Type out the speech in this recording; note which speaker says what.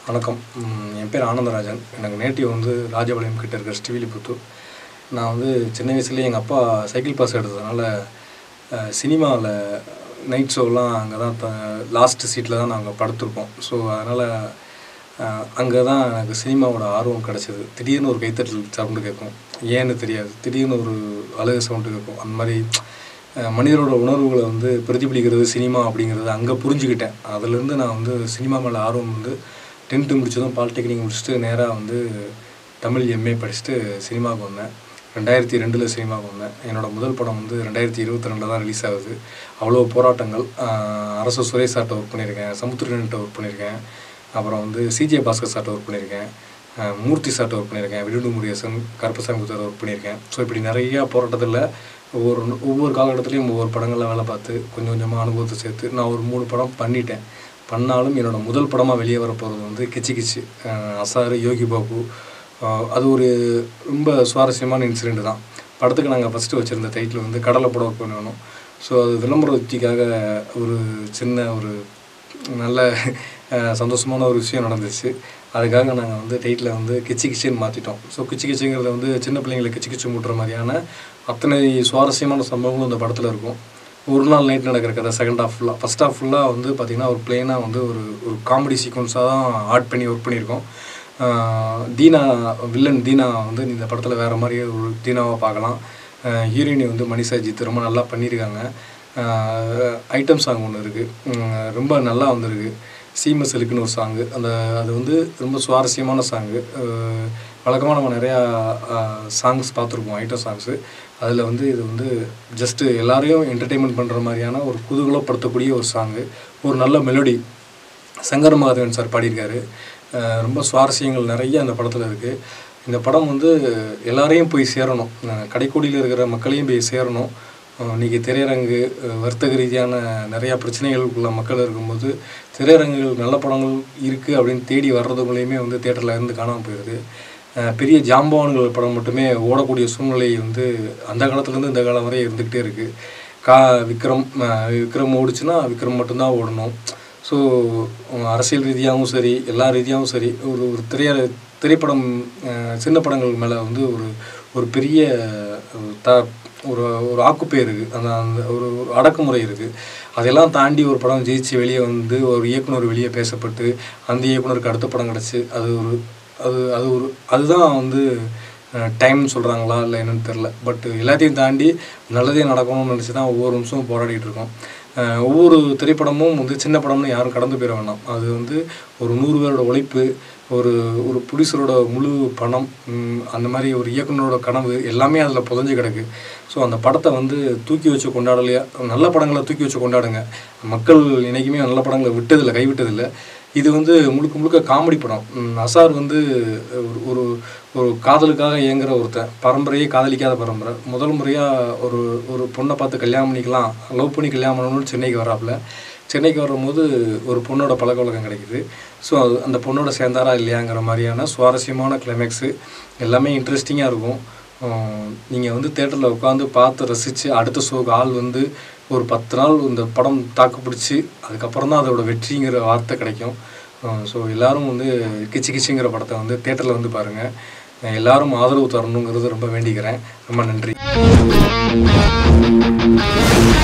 Speaker 1: வணக்கம் ம், என் பேர் ஆனந்தராஜன் எனக்கு நேட்டிவ் வந்து ராஜபாளையம் கிட்ட இருக்கிற ஸ்ரீவில்லிபுத்தூர் நான் வந்து சின்ன வயசுலேயே எங்கள் அப்பா சைக்கிள் பாஸ் எடுத்ததுனால சினிமாவில் நைட் ஷோலாம் அங்கே தான் த லாஸ்ட் சீட்டில் தான் நாங்கள் படுத்திருப்போம் ஸோ அதனால் அங்கே தான் எனக்கு சினிமாவோட ஆர்வம் கிடச்சிது திடீர்னு ஒரு கைத்தட்டல் சவுண்டு கேட்கும் ஏன்னு தெரியாது திடீர்னு ஒரு அழுகை சவுண்டு கேட்கும் அந்த மாதிரி அஹ், மனிதனோட உணர்வுகளை வந்து பிரதிபலிக்கிறது சினிமா அப்படிங்கிறது அங்கே புரிஞ்சுக்கிட்டேன் அதுலேருந்து நான் வந்து சினிமா மேலே ஆர்வம் வந்து டென்த்து முடிச்சதும் பாலிடெக்னிக் முடிச்சுட்டு நேராக வந்து தமிழ் எம்ஏ படிச்சுட்டு சினிமாவுக்கு வந்தேன் ரெண்டாயிரத்தி ரெண்டில் சினிமாவுக்கு வந்தேன் என்னோடய முதல் படம் வந்து ரெண்டாயிரத்தி இருபத்தி ரெண்டில் தான் ரிலீஸ் ஆகுது அவ்வளோ போராட்டங்கள் ஆஹ் அரசு சுரேஷ் சார்ட்ட ஒர்க் பண்ணியிருக்கேன் சமுத்திரன்ட்ட ஒர்க் பண்ணியிருக்கேன் அப்புறம் வந்து சிஜே பாஸ்கர் சார்ட்ட ஒர்க் பண்ணியிருக்கேன் ஆஹ் மூர்த்தி சார்ட்ட ஒர்க் பண்ணியிருக்கேன் விடுடு முருகேசன் கருப்பசாமி குத்தர் ஒர்க் பண்ணியிருக்கேன் ஸோ இப்படி நிறையா போராட்டத்தில் ஒவ்வொரு ஒவ்வொரு காலகட்டத்திலையும் ஒவ்வொரு படங்களில் வேலை பார்த்து கொஞ்சம் கொஞ்சமாக அனுபவத்தை சேர்த்து நான் ஒரு மூணு படம் பண்ணிட்டேன் பண்ணாலும் என்னோட முதல் படமாக வெளியே வர போகிறது வந்து கிச்சி கிச்சி ஆஹ் அசாரு யோகி பாபு ஆஹ் அது ஒரு ரொம்ப சுவாரஸ்யமான இன்சிடெண்ட் தான் படத்துக்கு நாங்கள் ஃபஸ்ட்டு வச்சுருந்த டைட்டில் வந்து கடலை படம் ஒர்க் பண்ணணும் ஸோ அது விளம்பர உத்திக்காக ஒரு சின்ன ஒரு நல்ல ஆஹ் சந்தோஷமான ஒரு விஷயம் நடந்துச்சு அதுக்காக நாங்கள் வந்து டைட்டில் வந்து கிச்சி கிச்சின்னு மாற்றிட்டோம் ஸோ கிச்சி கிச்சிங்கிறது வந்து சின்ன பிள்ளைங்களை கிச்சி கிச்சி மூட்டுற மாதிரியான அத்தனை சுவாரஸ்யமான சம்பவங்களும் இந்த படத்தில் இருக்கும் ஒரு நாள் நைட் நடக்கிற கதை செகண்ட் ஹாஃப் ஃபுல்லாக ஃபஸ்ட் ஹாஃப் ஃபுல்லாக வந்து பார்த்திங்கன்னா ஒரு பிளெயினாக வந்து ஒரு ஒரு காமெடி சீக்வன்ஸாக தான் ஆட் பண்ணி ஒர்க் பண்ணியிருக்கோம் ஆஹ் தீனா வில்லன் தீனா வந்து இந்த படத்தில் வேறு மாதிரியே ஒரு தீனாவை பார்க்கலாம் ஹீரோயினி வந்து மனிஷா ஜித் ரொம்ப நல்லா பண்ணியிருக்காங்க ஐட்டம் சாங் ஒன்று இருக்குது ரொம்ப நல்லா வந்திருக்கு சீம சிலுக்குன்னு ஒரு சாங்கு அந்த அது வந்து ரொம்ப சுவாரஸ்யமான சாங்கு வழக்கமாக நம்ம நிறையா சாங்ஸ் பார்த்துருப்போம் ஐட்டம் சாங்ஸு அதில் வந்து இது வந்து ஜஸ்ட்டு எல்லாரையும் என்டர்டெயின்மெண்ட் பண்ணுற மாதிரியான ஒரு குதூகலப்படுத்தக்கூடிய ஒரு சாங்கு ஒரு நல்ல மெலோடி சங்கர் மாதவன் சார் பாடியிருக்காரு அஹ் ரொம்ப சுவாரஸ்யங்கள் நிறைய அந்த படத்தில் இருக்குது இந்த படம் வந்து எல்லாரையும் போய் சேரணும் அஹ் கடைக்கோடியில் இருக்கிற மக்களையும் போய் சேரணும் அஹ் இன்னைக்கு திரையரங்கு அஹ் வர்த்தக ரீதியான நிறையா பிரச்சனைகளுக்குள்ள மக்கள் இருக்கும்போது திரையரங்குகள் நல்ல படங்கள் இருக்குது அப்படின்னு தேடி வர்றதுக்குள்ளேயுமே வந்து தேட்டரில் இருந்து காணாமல் போயிடுது அஹ் பெரிய ஜாம்பவான்கள் படம் மட்டுமே ஓடக்கூடிய சூழ்நிலை வந்து அந்த காலத்துலேருந்து இந்த காலம் வரை இருந்துக்கிட்டே இருக்குது கா விக்ரம் அஹ் விக்ரம் ஓடுச்சுன்னா விக்ரம் மட்டும்தான் ஓடணும் ஸோ அரசியல் ரீதியாகவும் சரி எல்லா ரீதியாகவும் சரி ஒரு ஒரு திரைய திரைப்படம் அஹ் சின்ன படங்கள் மேலே வந்து ஒரு ஒரு பெரிய அஹ், த ஒரு ஒரு ஆக்குப்பை இருக்குது அந்த அந்த ஒரு ஒரு அடக்குமுறை இருக்குது அதெல்லாம் தாண்டி ஒரு படம் ஜெயிச்சு வெளியே வந்து ஒரு இயக்குனர் வெளியே பேசப்பட்டு அந்த இயக்குனருக்கு அடுத்த படம் கிடச்சி அது ஒரு அது அது ஒரு அதுதான் வந்து டைம்னு சொல்கிறாங்களா இல்லை என்னன்னு தெரில பட் எல்லாத்தையும் தாண்டி நல்லதே நடக்கணும்னு நினச்சி தான் ஒவ்வொரு நிமிஷமும் போராடிட்டு இருக்கோம் அஹ் ஒவ்வொரு திரைப்படமும் வந்து சின்ன படம்னு யாரும் கடந்து போயிட வேணாம் அது வந்து ஒரு நூறு பேரோட உழைப்பு ஒரு ஒரு ப்ரொடியூசரோட முழு பணம் ம், அந்த மாதிரி ஒரு இயக்குனரோட கனவு எல்லாமே அதில் புதஞ்சு கிடக்கு ஸோ அந்த படத்தை வந்து தூக்கி வச்சு கொண்டாடலையா நல்ல படங்களை தூக்கி வச்சு கொண்டாடுங்க மக்கள் என்றைக்குமே நல்ல படங்களை விட்டதில்லை கைவிட்டதில்லை இது வந்து முழுக்க முழுக்க காமெடி படம் ம், அசார் வந்து ஒரு ஒரு ஒரு காதலுக்காக இயங்குற ஒருத்தன் பரம்பரையே காதலிக்காத பரம்பரை முதல் முறையாக ஒரு ஒரு பொண்ணை பார்த்து கல்யாணம் பண்ணிக்கலாம் லவ் பண்ணி கல்யாணம் பண்ணணும்னு சென்னைக்கு வராப்புல சென்னைக்கு வரும்போது ஒரு பொண்ணோட பழக்க வழக்கம் கிடைக்குது ஸோ அது அந்த பொண்ணோட சேர்ந்தாரா இல்லையாங்கிற மாதிரியான சுவாரஸ்யமான கிளைமேக்ஸு எல்லாமே இன்ட்ரெஸ்டிங்காக இருக்கும் நீங்கள் வந்து தேட்டரில் உட்காந்து பார்த்து ரசித்து அடுத்த ஷோக்கு ஆள் வந்து ஒரு பத்து நாள் இந்த படம் தாக்கு பிடிச்சி அதுக்கப்புறம் தான் அதோட வெற்றிங்கிற வார்த்தை கிடைக்கும் ஸோ எல்லாரும் வந்து கிச்சி கிச்சிங்கிற படத்தை வந்து தேட்டரில் வந்து பாருங்கள் எல்லாரும் ஆதரவு தரணுங்கிறது ரொம்ப வேண்டிக்கிறேன் ரொம்ப நன்றி